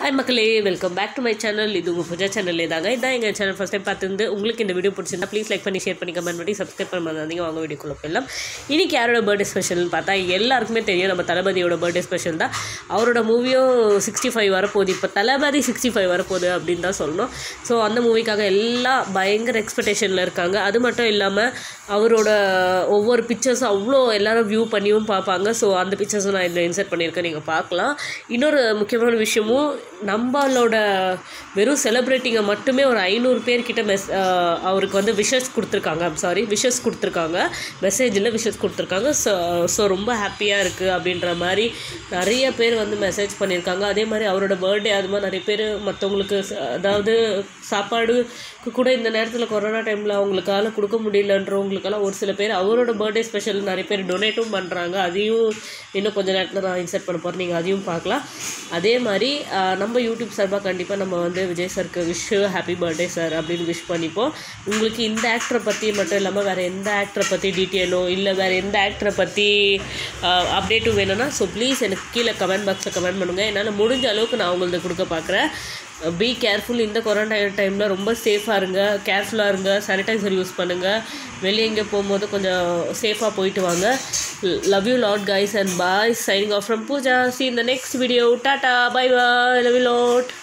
hi மக்களே welcome back to my channel இது உங்கள் பூஜா சேனல்லே தாங்க இதான் எங்கள் சேனல் ஃபஸ்ட் டைம் பார்த்துருந்து உங்களுக்கு இந்த வீடியோ பிடிச்சிருந்தா ப்ளீஸ் லைக் பண்ணி ஷேர் பண்ணி கமெண்ட் பண்ணி சப்ஸ்கிரைப் பண்ண மாதிரிங்க வாங்க வீடியோக்குள்ள போயிடலாம் இன்றைக்கி யாரோட பர்த்டே ஸ்பெஷல்னு பார்த்தா எல்லாருக்குமே தெரியும் நம்ம தளபதியோட பர்த்டே ஸ்பெஷல் தான் அவரோட மூவியும் சிக்ஸ்டி ஃபைவ் வரப்போகுது இப்போ தளபதி சிக்ஸ்டி ஃபைவ் வரப்போகுது அப்படின்னு தான் சொல்லணும் ஸோ அந்த மூவிக்காக எல்லாம் பயங்கர எக்ஸ்பெக்டேஷனில் இருக்காங்க அது மட்டும் இல்லாமல் அவரோட ஒவ்வொரு பிக்சர்ஸும் அவ்வளோ எல்லாரும் வியூ பண்ணியும் பார்ப்பாங்க ஸோ அந்த பிக்சர்ஸும் நான் இதில் இன்சர்ட் பண்ணியிருக்கேன் நீங்கள் பார்க்கலாம் இன்னொரு முக்கியமான விஷயமும் நம்மளோட வெறும் செலிப்ரிட்டிங்க மட்டுமே ஒரு ஐநூறு பேர்கிட்ட மெஸ் ஆஹ் அவருக்கு வந்து விஷஸ் கொடுத்துருக்காங்க சாரி விஷஸ் கொடுத்துருக்காங்க மெசேஜில் விஷஸ் கொடுத்துருக்காங்க ஸோ ஸோ ரொம்ப ஹாப்பியாக இருக்குது அப்படின்ற மாதிரி நிறைய பேர் வந்து மெசேஜ் பண்ணியிருக்காங்க அதே மாதிரி அவரோட பர்த்டே அது மாதிரி நிறைய பேர் மற்றவங்களுக்கு அதாவது சாப்பாடுக்கு கூட இந்த நேரத்தில் கொரோனா டைமில் அவங்களுக்கால கொடுக்க முடியலன்றவங்களுக்கெல்லாம் ஒரு சில பேர் அவரோட பர்த்டே ஸ்பெஷல் நிறைய பேர் டொனேட்டும் பண்ணுறாங்க அதையும் இன்னும் கொஞ்சம் நேரத்தில் நான் இன்சர்ட் பண்ண போகிறேன் நீங்கள் அதையும் பார்க்கலாம் அதே மாதிரி ஆஹ், நம்ம யூடியூப் சார்பாக கண்டிப்பாக நம்ம வந்து விஜய் சாருக்கு விஷ் ஹாப்பி பர்த்டே சார் அப்படின்னு விஷ் பண்ணிப்போம் உங்களுக்கு இந்த ஆக்டரை பற்றி மட்டும் இல்லாமல் வேறு எந்த ஆக்டரை பற்றி டீட்டெயிலோ இல்லை வேறு எந்த ஆக்டரை பற்றி அப்டேட்டும் வேணும்னா ஸோ ப்ளீஸ் எனக்கு கீழே கமெண்ட் பாக்ஸில் கமெண்ட் பண்ணுங்கள் என்னால் முடிஞ்ச அளவுக்கு நான் உங்களது கொடுக்க பார்க்குறேன் பி கேர்ஃபுல் இந்த கொரோனா டைமில் ரொம்ப சேஃபாக இருங்க கேர்ஃபுல்லாக இருங்க சானிடைசர் யூஸ் பண்ணுங்கள் வெளியே எங்கே போகும்போது கொஞ்சம் சேஃபாக போயிட்டு வாங்க love you lot guys and bye signing off from Pooja see இந்த நெக்ஸ்ட் வீடியோ டாட்டா bye bye love you lot